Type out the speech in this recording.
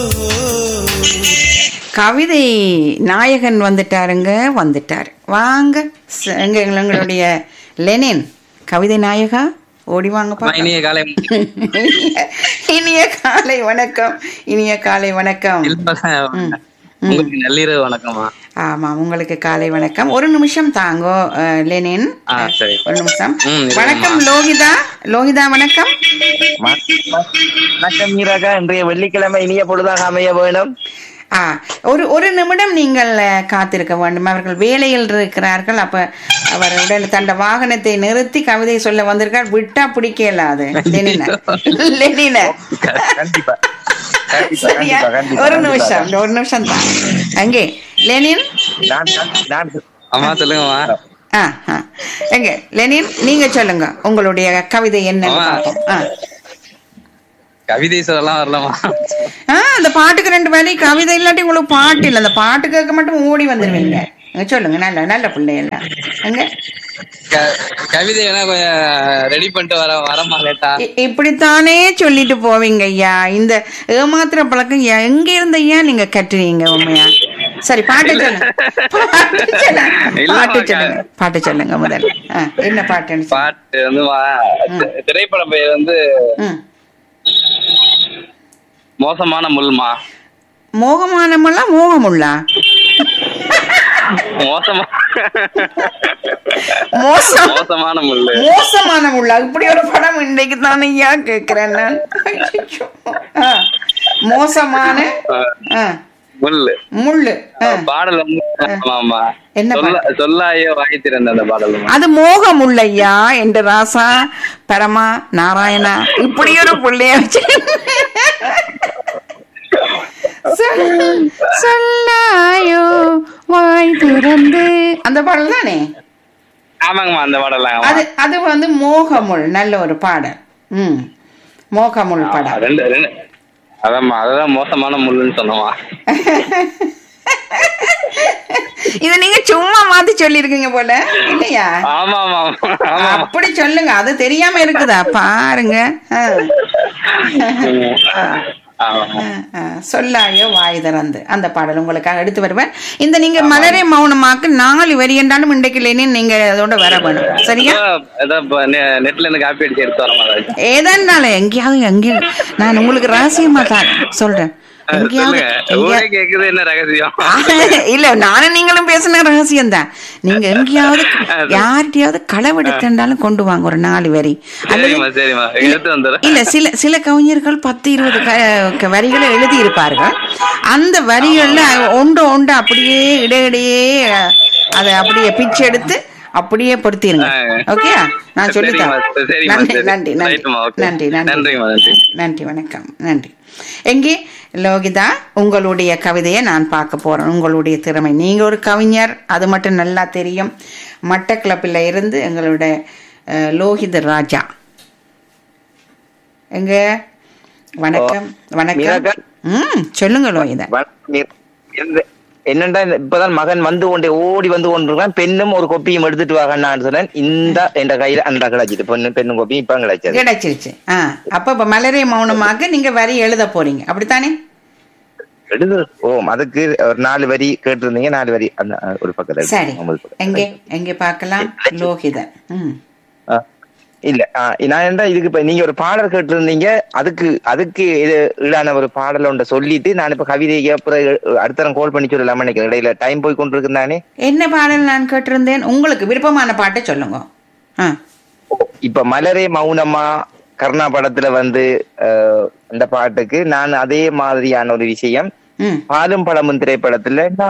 கவிதை நாயகன் வந்துட்டாருங்க வந்துட்டார் வாங்க ச- எங்க எங்களுடைய லெனின் கவிதை நாயகா ஓடி வாங்க அம்மா, பார்க்கலாம். இனிய காலை இனிய- இனிய காலை வணக்கம் இனிய காலை வணக்கம் ம். உங்களுக்கு நள்ளிரவு வணக்கம்மா ஆமாம் உங்களுக்கு காலை வணக்கம் ஒரு நிமிஷம் தாங்கோ அஹ், லெனின் ஆ, சரி. ஒரு நிமிஷம் ம், இது வணக்கம் லோகிதா லோகிதா வணக்கம் வணக்கம் மீராக்கா இன்றைய வெள்ளிக்கிழமை இனிய பொழுதாக அமைய வேணும் ஆ ஒரு ஒரு நிமிடம் நீங்கள் அஹ், காத்திருக்க வேண்டும் அவர்கள் வேலையில் இருக்கிறார்கள் அப்ப அவர் உடனே தன் வாகனத்தை நிறுத்தி கவிதை சொல்ல வந்திருக்கார் விட்டா பிடிக்கல அது லெனின லெனின கண்டிப்பா கண்டிப்பா சரியா கண்டிப்பா கண்டிப்பா ஒரு கண்டிப்பா. நிமிஷம் ஒரு நிமிஷம் தான் அங்கே லெனின் நான் நான்- நான் அம்மா சொல்லுங்கம்மா ஆ ஆ எங்க லெனின் நீங்க சொல்லுங்க உங்களுடைய கவிதை என்னன்னு ஆமா. பார்ப்போம் ஆ கவிதை சொல்லலாம் வரலாமா ஆ அந்த பாட்டுக்கு ரெண்டு வேலை கவிதை இல்லாட்டி உங்களுக்கு பாட்டு இல்லை அந்த பாட்டு கேட்க மட்டும் ஓடி வந்துருவீங்க அங்க சொல்லுங்க நல்ல நல்ல பிள்ளையெல்லாம் எங்க க- கவிதை வேணா கொஞ்சம் ரெடி பண்ணிட்டு வர வரமா லேட்டா இ- இப்படித்தானே சொல்லிட்டு போவீங்க ஐயா இந்த ஏமாத்துற பழக்கம் எ- எங்க இருந்து ஐயா நீங்க கட்டுறீங்க உண்மையா சரி பாட்டு சொல்லுங்க பாட்டு சொல்லுங்க இல்ல, பாட்டு வாங்க. சொல்லுங்க பாட்டு சொல்லுங்க முதல்ல ஆ, என்ன பாட்டுன்னு சொல்லுங்க. பாட்டு வந்து மா- தி- திரைப்பட பெயர் வந்து ம் மோசமான முள்மா மோகமானமெல்லாம் மோகமுள்ளா மோசமா மோசம் மோசமான முள்ளு மோசமான முள்ளா இப்படி ஒரு படம் இன்னைக்கு தானே ஐயா கேட்கிறேன் நான் ஐயையோ. ஆ, மோசமான ஆ, முள்ளு முள்ளு ஆ. பாடல் வந்து ஆமா ஆமா என்ன சொல்ல சொல்லாயோ வாய் திறந்த அந்த பாடல் அது மோகமுள்ளையா என்று ராசா பரமா நாராயணா இப்படி ஒரு பிள்ளைய வச்சு சொல்- சொல்லாயோ வாய் திறந்து அந்த பாடல் தானே ஆமாங்கம்மா அந்த பாடலாம் அது அது வந்து மோகமுள் நல்ல ஒரு பாடல் ம் மோகமுள் படம் ரெண்டு ரெண்டு அதாம்மா அதுதான் மோசமான முள்ளுன்னு சொன்னோமா இத நீங்க சும்மா மாத்தி சொல்லிருக்கீங்க போல இல்லையா ஆமா ஆமா ஆமா ஆமா அப்படி சொல்லுங்க அது தெரியாம இருக்குதா பாருங்க ஆ. ஆ. ஆமா ஆ, ஆ. சொல்லாயோ வாய் திறந்து அந்த பாடல் உங்களுக்காக எடுத்து வருவேன் இந்த நீங்க மலரே மௌனமாக்கு நாலு வரி என்றாலும் இன்றைக்கு இல்லைன்னு நீங்க அதோட வர வேணும் சரியா ஏதோ இப்ப நெ- நெட்ல இருந்து காப்பி அடிச்சு எடுத்து வர மாதிரி ஏதானாலும் எங்கேயாவது எங்கேயும் நான் உங்களுக்கு ரகசியமா தான் சொல்றேன் எங்கேயாவது சொல்லுங்க ஊரே எங்கேயா- கேக்குது என்ன ரகசியம் இல்ல நானும் நீங்களும் பேசின ரகசியம் தான் நீங்க எங்கேயாவது யார்கிட்டயாவது களவெடுத்தாலும் கொண்டு வாங்க ஒரு நாலு வரி அல்லது சரிம்மா சரிம்மா எடுத்து வந்துடுறேன் இல்ல சில சில கவிஞர்கள் பத்து இருபது க- க- வரிகளை எழுதி இருப்பார்கள் அந்த வரிகள்ல ஒன்று ஒன்று அப்படியே இடையிடையே அஹ், அதை அப்படியே பிச்சு எடுத்து அப்படியே பொருத்திருங்க ஆ. ஓகே நான் சொல்லித்தரேன் சரிம்மா, சரிம்மா, நன்றி சரி. நன்றி நன்றி ரைட்டும்மா, ஓகே. நன்றி நன்றி நன்றிம்மா, நன்றி. நன்றி வணக்கம் நன்றி எங்கே லோகிதா உங்களுடைய கவிதையை நான் பார்க்க போறேன் உங்களுடைய திறமை நீங்க ஒரு கவிஞர் அது மட்டும் நல்லா தெரியும் மட்டக்களப்பில் இருந்து எங்களுடைய அஹ், லோகித ராஜா எங்க வணக்கம் வணக்கம் மீனாக்கா? ம் சொல்லுங்க லோகிதா வணக்கம் மீ- இந்த- என்னண்டா இந்த- இப்பதான் மகன் வந்து கொண்டே ஓடி வந்து கொண்டிருக்கான் பெண்ணும் ஒரு கொப்பியும் எடுத்துட்டு வாங்கன்னு சொன்னேன் இந்த என்ற கையில அந்த கிடைச்சிட்டு பெண்ணு பெண்ணும் கொப்பியும் இப்ப கிடைச்சது கிடைச்சிருச்சு ஆ அப்ப இப்ப மலரே மௌனமாக நீங்க வரி எழுத போறீங்க அப்படித்தானே எழுது ஓ அதுக்கு ஒரு நாலு வரி கேட்டிருந்தீங்க நாலு வரி அந்த அஹ், ஒரு பக்கத்துல இருக்கு. சரி ஒன்பது பக்கம். எங்கே எங்கே பார்க்கலாம் லோகிதன் ம் ஆ, இல்ல ஆ, நான் என்ன இதுக்கு இப்ப நீங்க ஒரு பாடல் கேட்டிருந்தீங்க அதுக்கு அதுக்கு இது ஈடான ஒரு பாடல் ஒன்றை சொல்லிட்டு நான் இப்ப கவிதைக்கு அப்புறம் அடுத்த தரம் கால் பண்ணி சொல்லலாம் நினைக்கிறேன் இடையில டைம் போய் கொண்டிருக்கு தானே என்ன பாடல் நான் கேட்டிருந்தேன் உங்களுக்கு விருப்பமான பாட்டை சொல்லுங்க ஆ இப்ப மலரே மௌனமா கர்ணா படத்துல வந்து அஹ், அந்த பாட்டுக்கு நான் அதே மாதிரியான ஒரு விஷயம் ம் பாலும் பழமும் திரைப்படத்துல